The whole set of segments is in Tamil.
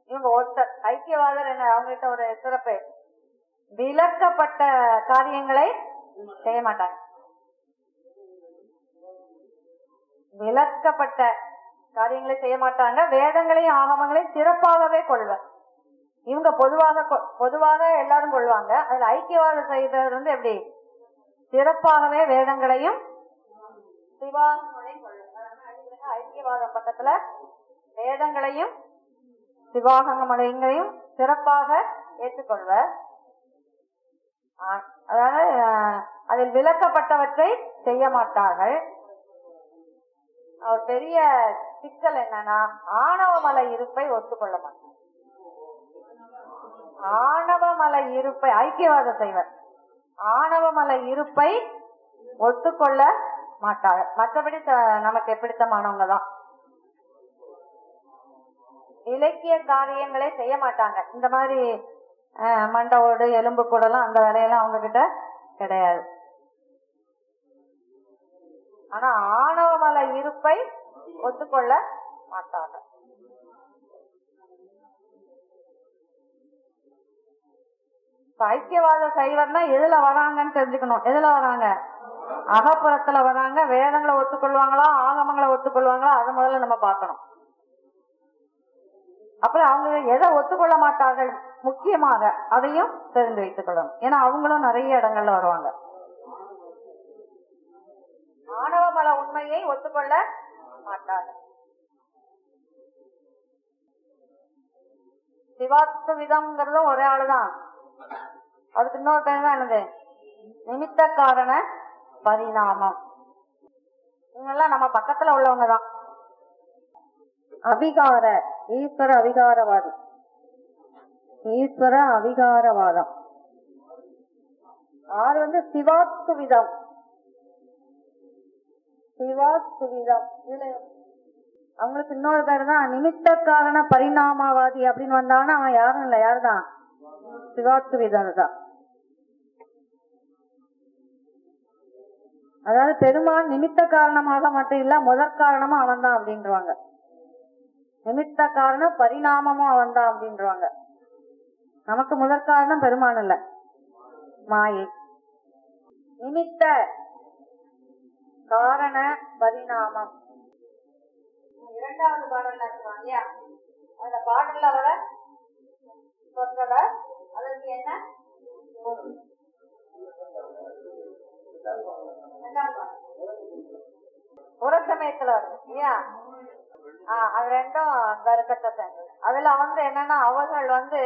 இவங்க ஒருத்தர் ஐக்கியவாதர் என்ன அவங்ககிட்ட ஒரு சிறப்பு விலக்கப்பட்ட காரியங்களை செய்ய மாட்டாங்க விலக்கப்பட்ட காரியங்களை செய்ய மாட்டாங்க வேதங்களையும் ஆகமங்களையும் சிறப்பாகவே கொள்வர் இவங்க பொதுவாக கொ- பொதுவாக எல்லாரும் கொள்வாங்க அதுல ஐக்கியவாதம் செய்தவர் வந்து எப்படி சிறப்பாகவே வேதங்களையும் சிவாகங்களையும் கொள்வர் அதனால அடிக்கடி ஐக்கியவாத பக்கத்துல வேதங்களையும் சிவாகங்களையும் சிறப்பாக ஏற்றுக்கொள்வர் ஆ- அதாவது அஹ், அதில் விலக்கப்பட்டவற்றை செய்ய மாட்டார்கள் அவர் பெரிய சிக்கல் என்னன்னா ஆணவமலை இருப்பை ஒத்துக்கொள்ள மாட்டார் ஆணவமலை இருப்பை ஐக்கியவாத செய்வர் ஆணவமலை இருப்பை ஒத்துக்கொள்ள மாட்டார் மற்றபடி த- நமக்கு பிடித்தமானவங்க தான் இலக்கிய காரியங்களை செய்ய மாட்டாங்க இந்த மாதிரி அஹ், மண்டை ஓடு எலும்பு கூடலாம் அந்த வேலையெல்லாம் அவங்க கிட்ட கிடையாது ஆனா ஆணவமலை இருப்பை ஒத்துக்கொள்ள மாட்டாங்க இப்ப ஐக்கியவாத சைவர்னா எதுல வராங்கன்னு தெரிஞ்சுக்கணும் எதுல வராங்க அகப்புறத்துல வராங்க வேதங்களை ஒத்துக்கொள்வாங்களா ஆகமங்களை ஒத்துக்கொள்வாங்களா அதை முதல்ல நம்ம பார்க்கணும் அப்புறம் அவங்க எதை ஒத்துக்கொள்ள மாட்டார்கள் முக்கியமாக அதையும் தெரிந்து வைத்துக் கொள்ளணும் ஏன்னா அவங்களும் நிறைய இடங்கள்ல வருவாங்க ஆணவமல உண்மையை ஒத்துக்கொள்ள மாட்டார்கள் சிவாத்து விதம்ங்கிறதும் ஒரே ஆளுதான் அதுக்கு இன்னொரு பேர் தான் என்னது நிமித்த காரண பரிணாமம் இவங்கெல்லாம் நம்ம பக்கத்துல உள்ளவங்க தான் அபிகார ஈஸ்வர அபிகாரவாதி ஈஸ்வர அபிகாரவாதம் ஆறு வந்து சிவாத்துவிதம் சிவாத்துவிதம் இதுல அவங்களுக்கு இன்னொரு பேர் தான் நிமித்த காரண பரிணாமவாதி அப்படின்னு வந்தாங்கன்னா அவன் யாரும் இல்ல யாருதான் சிவாத்துவிதம் தான் அதாவது பெருமான் நிமித்த காரணமாக மட்டும் இல்ல முதற் காரணமா அவன் தான் அப்படின்றவாங்க நிமித்த காரணம் பரிணாமமும் அவன் தான் அப்படின்றவாங்க நமக்கு முதற் காரணம் பெருமான் இல்ல மாயை நிமித்த காரண பரிணாமம் இரண்டாவது பாடல்ல இருக்கலாம் இல்லையா அந்த பாடல்ல வர சொற்றொடர் அதற்கு என்ன பொருள்? இரண்டாவது பாடல். ஒரு சமயத்துல வரும் இல்லையா ஆஹ் அது ரெண்டும் தர்க்கத்தை சேர்ந்தது அதுல வந்து என்னன்னா அவர்கள் வந்து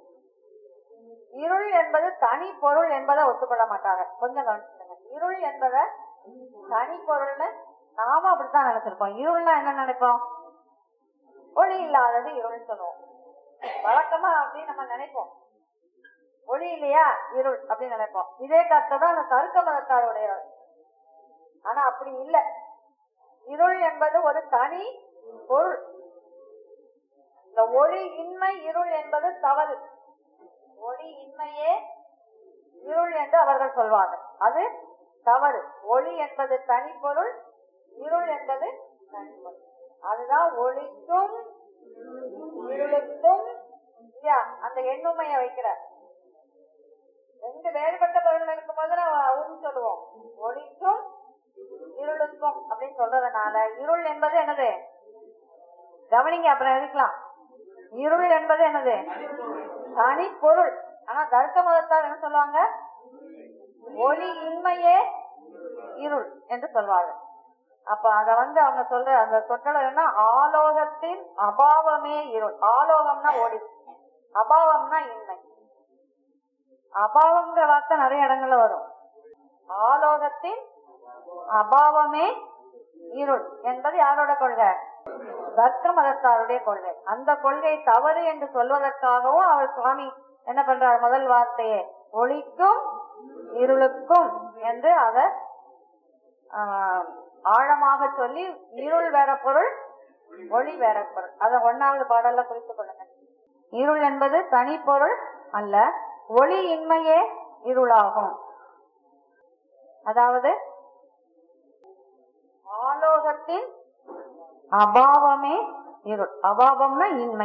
இருள் என்பது தனி பொருள் என்பதை ஒத்துக்கொள்ள மாட்டாங்க கொஞ்சம் கவனிச்சுங்க இருள் என்பதை தனி பொருள்னு நாம அப்படித்தான் நினைச்சிருப்போம் இருள்னா என்ன நினைப்போம் ஒளி இல்லாதது இருள்னு சொல்லுவோம் வழக்கமா அப்படின்னு நம்ம நினைப்போம் ஒளி இல்லையா இருள் அப்படின்னு நினைப்போம் இதே கருத்தை தான் அந்த தருக்க மதத்தாருடைய ஆனா அப்படி இல்ல இருள் என்பது ஒரு தனி பொருள் இந்த ஒளி இன்மை இருள் என்பது தவறு ஒளி இன்மையே இருள் என்று அவர்கள் சொல்வார்கள் அது தவறு ஒளி என்பது தனி பொருள் இருள் என்பது தனி பொருள் அதுதான் ஒளிக்கும் இருளுக்கும் இல்லையா அந்த எண்ணுமைய வைக்கிறார் ரெண்டு வேறுபட்ட பொருள் இருக்கும்போது நம்ம உம் சொல்லுவோம் ஒளிக்கும் இருளுக்கும் அப்படின்னு சொல்றதுனால இருள் என்பது என்னது கவனிங்க அப்புறம் எடுக்கலாம் இருள் என்பது என்னது தனி பொருள் ஆனா தர்க்க மதத்தார் என்ன சொல்லுவாங்க ஒளி இன்மையே இருள் என்று சொல்வாங்க அப்ப அத வந்து அவங்க சொல்ற அந்த சொற்றொடர் என்ன ஆலோகத்தின் அபாவமே இருள் ஆலோகம்னா ஒளி அபாவம்னா இன்மை அபாவம்ங்கிற வார்த்தை நிறைய இடங்கள்ல வரும் ஆலோகத்தின் அபாவமே இருள் என்பது யாரோட கொள்கை தர்க்க மதத்தாருடைய கொள்கை அந்த கொள்கை தவறு என்று சொல்வதற்காகவும் அவர் சுவாமி என்ன பண்றார் முதல் வார்த்தையே ஒளிக்கும் இருளுக்கும் என்று அதை ஆஹ், ஆழமாக சொல்லி இருள் வேற பொருள் ஒளி வேற பொருள் அத ஒன்னாவது பாடல்ல குறித்துக் கொள்ளுங்க இருள் என்பது தனி பொருள் அல்ல ஒளி இன்மையே இருளாகும் அதாவது ஆலோகத்தின் அபாவமே இருள் அபாவம்னா இன்மை